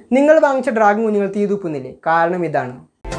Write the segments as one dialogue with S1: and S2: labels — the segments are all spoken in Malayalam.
S1: നിങ്ങൾ വാങ്ങിച്ച ഡ്രാഗൺ കുഞ്ഞുങ്ങൾ തീ തുപ്പുന്നില്ലേ കാരണം ഇതാണ്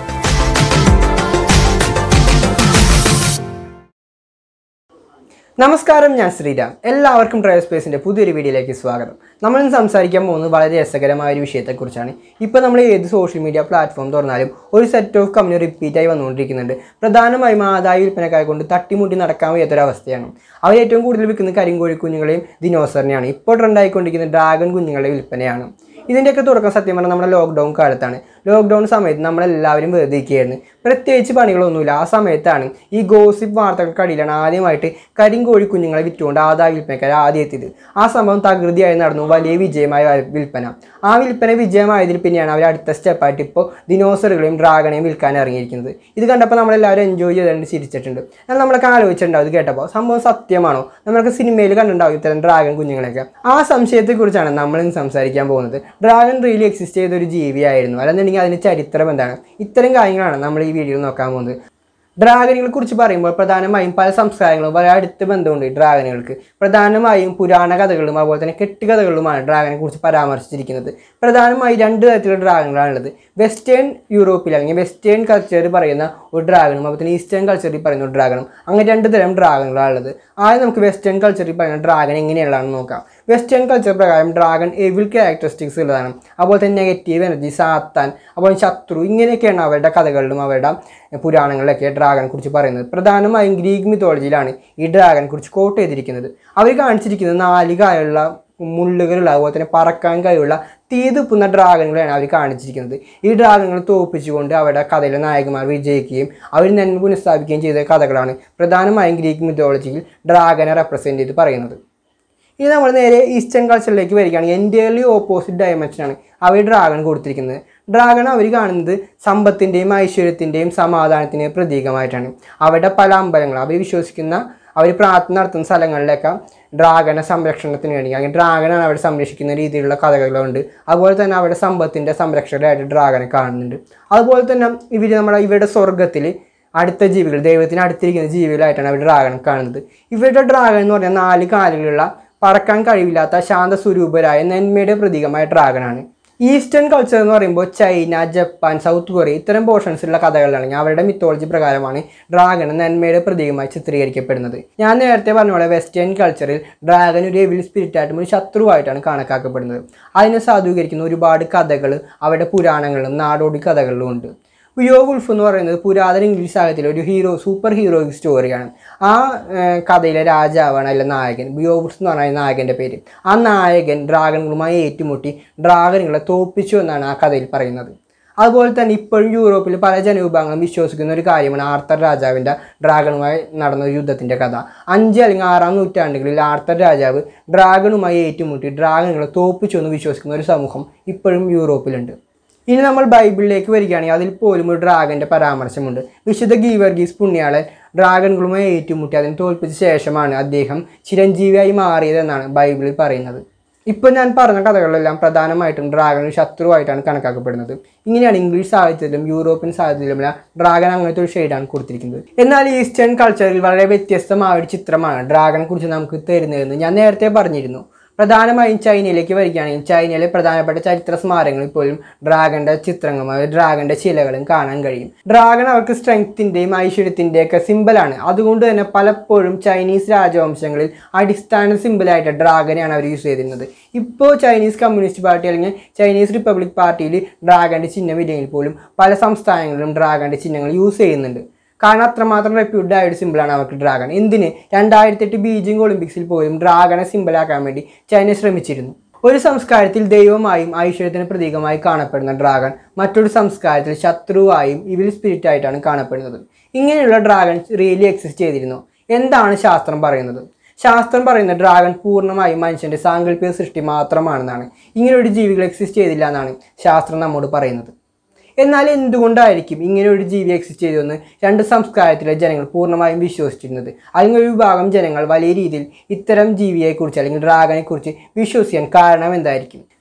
S1: നമസ്കാരം ഞാൻ ശ്രീരാം എല്ലാവർക്കും ഡ്രൈവ് സ്പേസിൻ്റെ പുതിയൊരു വീഡിയോയിലേക്ക് സ്വാഗതം നമ്മൾ ഇന്ന് സംസാരിക്കാൻ പോകുന്നത് വളരെ രസകരമായ ഒരു വിഷയത്തെക്കുറിച്ചാണ് ഇപ്പോൾ നമ്മൾ ഏത് സോഷ്യൽ മീഡിയ പ്ലാറ്റ്ഫോം തുറന്നാലും ഒരു സെറ്റ് ഓഫ് കമ്പനി റിപ്പീറ്റായി വന്നുകൊണ്ടിരിക്കുന്നുണ്ട് പ്രധാനമായും ആദായ വിൽപ്പനക്കാരെ കൊണ്ട് തട്ടിമുട്ടി നടക്കാൻ വയ്യാത്തൊരവസ്ഥയാണ് അവർ ഏറ്റവും കൂടുതൽ വിൽക്കുന്ന കരിങ്കോഴി കുഞ്ഞുങ്ങളെയും ദിനോസറിനെയാണ് ഇപ്പോൾ ട്രെൻഡായിക്കൊണ്ടിരിക്കുന്ന ഡ്രാഗൺ കുഞ്ഞുങ്ങളുടെ വിൽപ്പനയാണ് ഇതിൻ്റെയൊക്കെ തുടക്കം സത്യം പറഞ്ഞാൽ നമ്മുടെ ലോക്ക്ഡൗൺ കാലത്താണ് ലോക്ക്ഡൗൺ സമയത്ത് നമ്മളെല്ലാവരും വെറുതെ ഇരിക്കുകയായിരുന്നു പ്രത്യേകിച്ച് പണികളൊന്നുമില്ല ആ സമയത്താണ് ഈ ഗോസിപ്പ് വാർത്തകൾക്കടിയിലാണ് ആദ്യമായിട്ട് കരിങ്കോഴി കുഞ്ഞുങ്ങളെ വിറ്റുകൊണ്ട് ആദായ വിൽപ്പനക്കാർ ആദ്യം എത്തിയത് ആ സംഭവം തകൃതിയായി നടന്നു വലിയ വിജയമായ വിൽപ്പന ആ വിൽപ്പന വിജയമായതിൽ പിന്നെയാണ് അവർ അടുത്ത സ്റ്റെപ്പായിട്ട് ഇപ്പോൾ ദിനോസറുകളെയും ഡ്രാഗണെയും വിൽക്കാൻ ഇറങ്ങിയിരിക്കുന്നത് ഇത് കണ്ടപ്പോൾ നമ്മളെല്ലാവരും എൻജോയ് ചെയ്തുകൊണ്ട് ചിരിച്ചിട്ടുണ്ട് എന്നാൽ നമ്മളൊക്കെ ആലോചിച്ചിട്ടുണ്ടാവും ഇത് കേട്ടപ്പോൾ സംഭവം സത്യമാണോ നമ്മൾക്ക് സിനിമയിൽ കണ്ടിട്ടുണ്ടാവും ഇത്തരം ഡ്രാഗൺ കുഞ്ഞുങ്ങളെയൊക്കെ ആ സംശയത്തെക്കുറിച്ചാണ് നമ്മൾ ഇന്ന് സംസാരിക്കാൻ പോകുന്നത് ഡ്രാഗൺ റിയലി എക്സിസ്റ്റ് ചെയ്ത ഒരു ജീവിയായിരുന്നു അല്ലെന്നുണ്ടെങ്കിൽ അതിൻ്റെ ചരിത്രം എന്താണ് ഇത്തരം കാര്യങ്ങളാണ് നമ്മൾ ഈ വീഡിയോയിൽ നോക്കാൻ പോകുന്നത് ഡ്രാഗനുകളെ കുറിച്ച് പറയുമ്പോൾ പ്രധാനമായും പല സംസ്കാരങ്ങളും വളരെ അടുത്ത് ബന്ധമുണ്ട് ഈ ഡ്രാഗനുകൾക്ക് പ്രധാനമായും പുരാണ കഥകളിലും അതുപോലെ തന്നെ കെട്ടുകഥകളിലുമാണ് ഡ്രാഗനെ കുറിച്ച് പരാമർശിച്ചിരിക്കുന്നത് പ്രധാനമായും രണ്ട് തരത്തിലുള്ള ഡ്രാഗനുകളാണുള്ളത് വെസ്റ്റേൺ യൂറോപ്പിൽ അല്ലെങ്കിൽ വെസ്റ്റേൺ കൾച്ചറിൽ പറയുന്ന ഒരു ഡ്രാഗണും അതുപോലെ തന്നെ ഈസ്റ്റേൺ കൾച്ചറിൽ പറയുന്ന ഒരു ഡ്രാഗണും അങ്ങനെ രണ്ട് തരം ഡ്രാഗനുകളാണുള്ളത് ആദ്യം നമുക്ക് വെസ്റ്റേൺ കൾച്ചറിൽ പറയുന്ന ഡ്രാഗൺ എങ്ങനെയുള്ളതാണെന്ന് നോക്കാം വെസ്റ്റേൺ കൾച്ചർ പ്രകാരം ഡ്രാഗൺ എവിൽ ക്യാരക്ടറിസ്റ്റിക്സ് ഉള്ളതാണ് അതുപോലെ തന്നെ നെഗറ്റീവ് എനർജി സാത്താൻ അതുപോലെ ശത്രു ഇങ്ങനെയൊക്കെയാണ് അവരുടെ കഥകളിലും അവരുടെ പുരാണങ്ങളിലൊക്കെ ഡ്രാഗനെ കുറിച്ച് പറയുന്നത് പ്രധാനമായും ഗ്രീക്ക് മിത്തോളജിയിലാണ് ഈ ഡ്രാഗനെ കുറിച്ച് കോട്ട് ചെയ്തിരിക്കുന്നത് അവർ കാണിച്ചിരിക്കുന്നത് നാല് കായുള്ള മുള്ളുകളുള്ള അതുപോലെ തന്നെ പറക്കാൻ കഴിവുള്ള തീതുപ്പുന്ന ഡ്രാഗനുകളാണ് അവർ കാണിച്ചിരിക്കുന്നത് ഈ ഡ്രാഗനുകൾ തോപ്പിച്ചുകൊണ്ട് അവരുടെ കഥയിലെ നായകന്മാർ വിജയിക്കുകയും അവർ നന്മ പുനഃസ്ഥാപിക്കുകയും ചെയ്ത കഥകളാണ് പ്രധാനമായും ഗ്രീക്ക് മിത്തോളജിയിൽ ഡ്രാഗനെ റെപ്രസെൻ്റ് ചെയ്ത് പറയുന്നത് ഇനി നമ്മൾ നേരെ ഈസ്റ്റേൺ കൾച്ചറിലേക്ക് വരികയാണെങ്കിൽ എൻ്റയർലി ഓപ്പോസിറ്റ് ഡയമെൻഷനാണ് അവർ ഡ്രാഗൺ കൊടുത്തിരിക്കുന്നത് ഡ്രാഗൺ അവർ കാണുന്നത് സമ്പത്തിൻ്റെയും ഐശ്വര്യത്തിൻ്റെയും സമാധാനത്തിൻ്റെയും പ്രതീകമായിട്ടാണ് അവരുടെ പല അമ്പലങ്ങൾ അവർ വിശ്വസിക്കുന്ന അവർ പ്രാർത്ഥന നടത്തുന്ന സ്ഥലങ്ങളിലൊക്കെ ഡ്രാഗണ സംരക്ഷണത്തിന് വേണ്ടി അല്ലെങ്കിൽ ഡ്രാഗനാണ് അവിടെ സംരക്ഷിക്കുന്ന രീതിയിലുള്ള കഥകളുണ്ട് അതുപോലെ തന്നെ അവരുടെ സമ്പത്തിൻ്റെ സംരക്ഷകരായിട്ട് ഡ്രാഗനെ കാണുന്നുണ്ട് അതുപോലെ തന്നെ ഇവർ നമ്മുടെ ഇവരുടെ സ്വർഗത്തിൽ അടുത്ത ജീവികൾ ദൈവത്തിന് അടുത്തിരിക്കുന്ന ജീവികളായിട്ടാണ് അവർ ഡ്രാഗൺ കാണുന്നത് ഇവരുടെ ഡ്രാഗൺ എന്ന് പറഞ്ഞാൽ നാല് കാലുകളുള്ള പറക്കാൻ കഴിവില്ലാത്ത ശാന്തസ്വരൂപരായ നന്മയുടെ പ്രതീകമായ ഡ്രാഗനാണ് ഈസ്റ്റേൺ കൾച്ചർ എന്ന് പറയുമ്പോൾ ചൈന ജപ്പാൻ സൗത്ത് കൊറിയ ഇത്തരം പോർഷൻസിലുള്ള കഥകളിലാണെങ്കിൽ അവരുടെ മിത്തോളജി പ്രകാരമാണ് ഡ്രാഗൺ നന്മയുടെ പ്രതീകമായി ചിത്രീകരിക്കപ്പെടുന്നത് ഞാൻ നേരത്തെ പറഞ്ഞ പോലെ വെസ്റ്റേൺ കൾച്ചറിൽ ഡ്രാഗൻ ഒരു എവിൽ സ്പിരിറ്റായിട്ടും ഒരു ശത്രുവായിട്ടാണ് കണക്കാക്കപ്പെടുന്നത് അതിനെ സാധൂകരിക്കുന്ന ഒരുപാട് കഥകൾ അവരുടെ പുരാണങ്ങളിലും നാടോടി കഥകളിലും ഉണ്ട് വിയോ വുൾഫ് എന്ന് പറയുന്നത് പുരാതന ഇംഗ്ലീഷ് സാഹിത്യത്തിലെ ഒരു ഹീറോ സൂപ്പർ ഹീറോയിക് സ്റ്റോറിയാണ് ആ ഏർ, കഥയിലെ രാജാവാണ് അല്ല നായകൻ വിയോ വുൾഫ് എന്ന് പറയുന്ന നായകൻ്റെ പേര് ആ നായകൻ ഡ്രാഗണുകളുമായി ഏറ്റുമുട്ടി ഡ്രാഗനുകളെ തോപ്പിച്ചു എന്നാണ് ആ കഥയിൽ പറയുന്നത് അതുപോലെ തന്നെ ഇപ്പോഴും യൂറോപ്പിൽ പല ജനവിഭാഗങ്ങളും വിശ്വസിക്കുന്ന ഒരു കാര്യമാണ് ആർത്തർ രാജാവിൻ്റെ ഡ്രാഗണുമായി നടന്ന ഒരു യുദ്ധത്തിൻ്റെ കഥ അഞ്ച് അല്ലെങ്കിൽ ആറാം നൂറ്റാണ്ടുകളിൽ ആർത്തർ രാജാവ് ഡ്രാഗണുമായി ഏറ്റുമുട്ടി ഡ്രാഗനുകളെ തോപ്പിച്ചു എന്ന് വിശ്വസിക്കുന്ന ഒരു സമൂഹം ഇപ്പോഴും യൂറോപ്പിലുണ്ട് ഇനി നമ്മൾ ബൈബിളിലേക്ക് വരികയാണെങ്കിൽ അതിൽ പോലും ഒരു ഡ്രാഗന്റെ പരാമർശമുണ്ട് വിശുദ്ധ ഗീവർഗീസ് പുണ്യാളൻ ഡ്രാഗനുകളുമായി ഏറ്റുമുട്ടി അതിനെ തോൽപ്പിച്ച ശേഷമാണ് അദ്ദേഹം ചിരഞ്ജീവിയായി മാറിയതെന്നാണ് ബൈബിളിൽ പറയുന്നത് ഇപ്പോൾ ഞാൻ പറഞ്ഞ കഥകളിലെല്ലാം പ്രധാനമായിട്ടും ഡ്രാഗൺ ഒരു ശത്രുവായിട്ടാണ് കണക്കാക്കപ്പെടുന്നത് ഇങ്ങനെയാണ് ഇംഗ്ലീഷ് സാഹിത്യത്തിലും യൂറോപ്യൻ സാഹിത്യത്തിലുമെല്ലാം ഡ്രാഗൺ അങ്ങനത്തെ ഒരു ഷെയ്ഡാണ് കൊടുത്തിരിക്കുന്നത് എന്നാൽ ഈസ്റ്റേൺ കൾച്ചറിൽ വളരെ വ്യത്യസ്തമായ ഒരു ചിത്രമാണ് ഡ്രാഗനെ കുറിച്ച് നമുക്ക് തരുന്നതെന്ന് ഞാൻ നേരത്തെ പറഞ്ഞിരുന്നു പ്രധാനമായും ചൈനയിലേക്ക് വരികയാണെങ്കിൽ ചൈനയിലെ പ്രധാനപ്പെട്ട ചരിത്ര സ്മാരകങ്ങളിൽ പോലും ഡ്രാഗന്റെ ചിത്രങ്ങളും അതായത് ഡ്രാഗന്റെ ശിലകളും കാണാൻ കഴിയും ഡ്രാഗൺ അവർക്ക് സ്ട്രെങ്ത്തിൻ്റെയും ഐശ്വര്യത്തിൻ്റെയും ഒക്കെ സിമ്പിളാണ് അതുകൊണ്ട് തന്നെ പലപ്പോഴും ചൈനീസ് രാജവംശങ്ങളിൽ അടിസ്ഥാന സിമ്പിളായിട്ട് ഡ്രാഗനെയാണ് അവർ യൂസ് ചെയ്തിരുന്നത് ഇപ്പോൾ ചൈനീസ് കമ്മ്യൂണിസ്റ്റ് പാർട്ടി അല്ലെങ്കിൽ ചൈനീസ് റിപ്പബ്ലിക് പാർട്ടിയിൽ ഡ്രാഗന്റെ ചിഹ്നം ഇല്ലെങ്കിൽ പോലും പല സംസ്ഥാനങ്ങളിലും ഡ്രാഗന്റെ ചിഹ്നങ്ങൾ യൂസ് ചെയ്യുന്നുണ്ട് കാരണം അത്രമാത്രം റെപ്യൂട്ടഡ് ആയ ഒരു സിമ്പിളാണ് അവർക്ക് ഡ്രാഗൺ എന്തിന് രണ്ടായിരത്തി എട്ട് ബീജിംഗ് ഒളിമ്പിക്സിൽ പോലും ഡ്രാഗനെ സിമ്പിളാക്കാൻ വേണ്ടി ചൈന ശ്രമിച്ചിരുന്നു ഒരു സംസ്കാരത്തിൽ ദൈവമായും ഐശ്വര്യത്തിന് പ്രതീകമായി കാണപ്പെടുന്ന ഡ്രാഗൺ മറ്റൊരു സംസ്കാരത്തിൽ ശത്രുവായും ഇവിൽ സ്പിരിറ്റ് ആയിട്ടാണ് കാണപ്പെടുന്നത് ഇങ്ങനെയുള്ള ഡ്രാഗൺസ് റിയലി എക്സിസ്റ്റ് ചെയ്തിരുന്നു എന്താണ് ശാസ്ത്രം പറയുന്നത് ശാസ്ത്രം പറയുന്ന ഡ്രാഗൺ പൂർണ്ണമായും മനുഷ്യന്റെ സാങ്കല്പിക സൃഷ്ടി മാത്രമാണെന്നാണ് ഇങ്ങനെ ഒരു ജീവികൾ എക്സിസ്റ്റ് ചെയ്തില്ല എന്നാണ് ശാസ്ത്രം നമ്മോട് പറയുന്നത് എന്നാൽ എന്തുകൊണ്ടായിരിക്കും ഇങ്ങനെ ഒരു ജീവി എക്സിസ്റ്റ് ചെയ്തതെന്ന് രണ്ട് സംസ്കാരത്തിലെ ജനങ്ങൾ പൂർണ്ണമായും വിശ്വസിച്ചിരുന്നത് അല്ലെങ്കിൽ ഒരു വിഭാഗം ജനങ്ങൾ വലിയ രീതിയിൽ ഇത്തരം ജീവിയെക്കുറിച്ച് അല്ലെങ്കിൽ ഡ്രാഗനെ കുറിച്ച് വിശ്വസിക്കാൻ കാരണം എന്തായിരിക്കും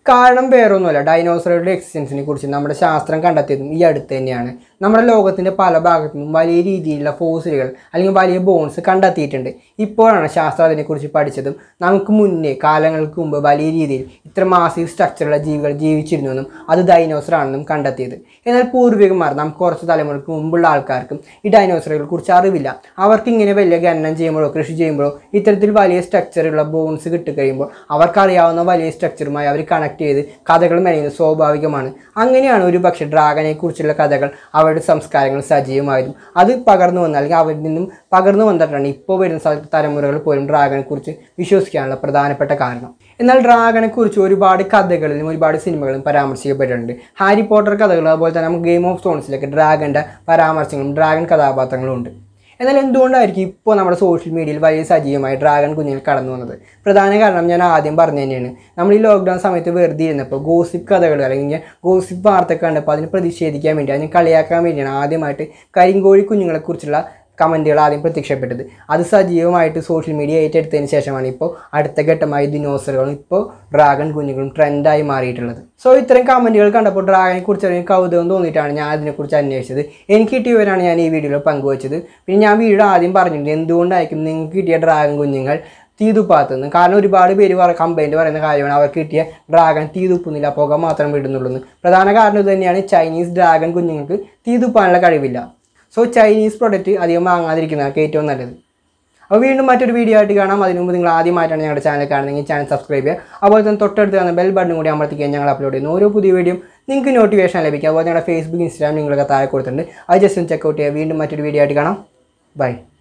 S1: കാരണം വേറൊന്നുമല്ല ഡൈനോസറുകളുടെ എക്സിസ്റ്റൻസിനെ കുറിച്ച് നമ്മുടെ ശാസ്ത്രം കണ്ടെത്തിയതും ഈ അടുത്ത് തന്നെയാണ് നമ്മുടെ ലോകത്തിൻ്റെ പല ഭാഗത്തു നിന്നും വലിയ രീതിയിലുള്ള ഫോസിലുകൾ അല്ലെങ്കിൽ വലിയ ബോൺസ് കണ്ടെത്തിയിട്ടുണ്ട് ഇപ്പോഴാണ് ശാസ്ത്രം അതിനെക്കുറിച്ച് പഠിച്ചതും നമുക്ക് മുന്നേ കാലങ്ങൾക്ക് മുമ്പ് വലിയ രീതിയിൽ ഇത്ര മാസീവ് സ്ട്രക്ചറുള്ള ജീവികൾ ജീവിച്ചിരുന്നുവെന്നും അത് ഡൈനോസർ ആണെന്നും കണ്ടെത്തിയത് എന്നാൽ പൂർവികന്മാർ നമുക്ക് കുറച്ച് തലമുറയ്ക്ക് മുമ്പുള്ള ആൾക്കാർക്കും ഈ ഡൈനോസറുകളെ കുറിച്ച് അറിവില്ല അവർക്ക് ഇങ്ങനെ വലിയ ഖനനം ചെയ്യുമ്പോഴോ കൃഷി ചെയ്യുമ്പോഴോ ഇത്തരത്തിൽ വലിയ സ്ട്രക്ചറുള്ള ബോൺസ് കിട്ടിക്കഴിയുമ്പോൾ അവർക്കറിയാവുന്ന വലിയ സ്ട്രക്ചറുമായി അവർ കണക്ട് ചെയ്ത് കഥകൾ മെനയുന്നത് സ്വാഭാവികമാണ് അങ്ങനെയാണ് ഒരു പക്ഷേ ഡ്രാഗനെ കുറിച്ചുള്ള കഥകൾ അവരുടെ സംസ്കാരങ്ങൾ സജീവമായതും അത് പകർന്നു വന്ന അല്ലെങ്കിൽ അവരിൽ നിന്നും പകർന്നു വന്നിട്ടാണ് ഇപ്പോൾ വരുന്ന സ- തലമുറകൾ പോലും ഡ്രാഗനെ കുറിച്ച് വിശ്വസിക്കാനുള്ള പ്രധാനപ്പെട്ട കാരണം എന്നാൽ ഡ്രാഗനെ കുറിച്ച് ഒരുപാട് കഥകളിലും ഒരുപാട് സിനിമകളും പരാമർശിക്കപ്പെട്ടിട്ടുണ്ട് ഹാരി പോട്ടർ കഥകൾ അതുപോലെ തന്നെ നമുക്ക് ഗെയിം ഓഫ് സ്റ്റോൺസിലൊക്കെ ഡ്രാഗൻ്റെ പരാമർശങ്ങളും ഡ്രാഗൺ കഥാപാത്രങ്ങളും ഉണ്ട് എന്നാൽ എന്തുകൊണ്ടായിരിക്കും ഇപ്പോൾ നമ്മുടെ സോഷ്യൽ മീഡിയയിൽ വലിയ സജീവമായി ഡ്രാഗൺ കുഞ്ഞുങ്ങൾ കടന്നു വന്നത് പ്രധാന കാരണം ഞാൻ ആദ്യം പറഞ്ഞു തന്നെയാണ് നമ്മൾ ഈ ലോക്ക്ഡൗൺ സമയത്ത് വെറുതെ ഇരുന്നപ്പോൾ ഗോസിപ്പ് കഥകൾ അല്ലെങ്കിൽ ഗോസിപ്പ് വാർത്തകൾ കണ്ടപ്പോൾ അതിന് പ്രതിഷേധിക്കാൻ വേണ്ടി അതിനെ കളിയാക്കാൻ വേണ്ടിയാണ് ആദ്യമായിട്ട് കരിങ്കോഴി കുഞ്ഞുങ്ങളെക്കുറിച്ചുള്ള കമൻറ്റുകൾ ആദ്യം പ്രത്യക്ഷപ്പെട്ടത് അത് സജീവമായിട്ട് സോഷ്യൽ മീഡിയ ഏറ്റെടുത്തതിന് ശേഷമാണ് ഇപ്പോൾ അടുത്ത ഘട്ടമായി ദിനോസറുകളും ഇപ്പോൾ ഡ്രാഗൺ കുഞ്ഞുങ്ങളും ട്രെൻഡായി മാറിയിട്ടുള്ളത് സോ ഇത്തരം കമൻറ്റുകൾ കണ്ടപ്പോൾ ഡ്രാഗനെ കുറിച്ച് ഒരു കൗതുകം തോന്നിയിട്ടാണ് ഞാൻ അതിനെക്കുറിച്ച് അന്വേഷിച്ചത് എനിക്ക് കിട്ടിയവരാണ് ഞാൻ ഈ വീഡിയോയിൽ പങ്കുവച്ചത് പിന്നെ ഞാൻ വീഡിയോ ആദ്യം പറഞ്ഞിട്ടുണ്ട് എന്തുകൊണ്ടായിരിക്കും നിങ്ങൾക്ക് കിട്ടിയ ഡ്രാഗൺ കുഞ്ഞുങ്ങൾ തീ തുപ്പാത്തുന്നു കാരണം ഒരുപാട് പേര് പറ കംപ്ലൈൻറ്റ് പറയുന്ന കാര്യമാണ് അവർക്ക് കിട്ടിയ ഡ്രാഗൺ തീ തുപ്പുന്നില്ല പുക മാത്രം വിടുന്നുള്ളൂ എന്ന് പ്രധാന കാരണം ഇത് തന്നെയാണ് ചൈനീസ് ഡ്രാഗൺ കുഞ്ഞുങ്ങൾക്ക് തീ തുപ്പാനുള്ള കഴിവില്ല സോ ചൈനീസ് പ്രൊഡക്റ്റ് അധികം വാങ്ങാതിരിക്കുന്നതാണ് ഏറ്റവും നല്ലത് അപ്പോൾ വീണ്ടും മറ്റൊരു വീഡിയോ ആയിട്ട് കാണാം അതിന് മുമ്പ് നിങ്ങൾ ആദ്യമായിട്ടാണ് ഞങ്ങളുടെ ചാനൽ കാണുന്നതെങ്കിൽ ചാനൽ സബ്സ്ക്രൈബ് ചെയ്യുക അതുപോലെ തന്നെ തൊട്ടടുത്ത് കാണുന്ന ബെൽ ബട്ടൺ കൂടി അമർത്തിക്കാൻ ഞങ്ങൾ അപ്ലോഡ് ചെയ്യുന്ന ഓരോ പുതിയ വീഡിയോ നിങ്ങൾക്ക് നോട്ടിഫിക്കേഷൻ ലഭിക്കും അതുപോലെ ഞങ്ങളുടെ ഫേസ്ബുക്ക് ഇൻസ്റ്റാഗ്രാം നിങ്ങളൊക്കെ താഴെ കൊടുത്തിട്ടുണ്ട് അത് ജസ്റ്റ് ഒന്ന് ചെക്കൗട്ട് ചെയ്യുക വീണ്ടും മറ്റൊരു വീഡിയോ ആയിട്ട് കാണാം ബൈ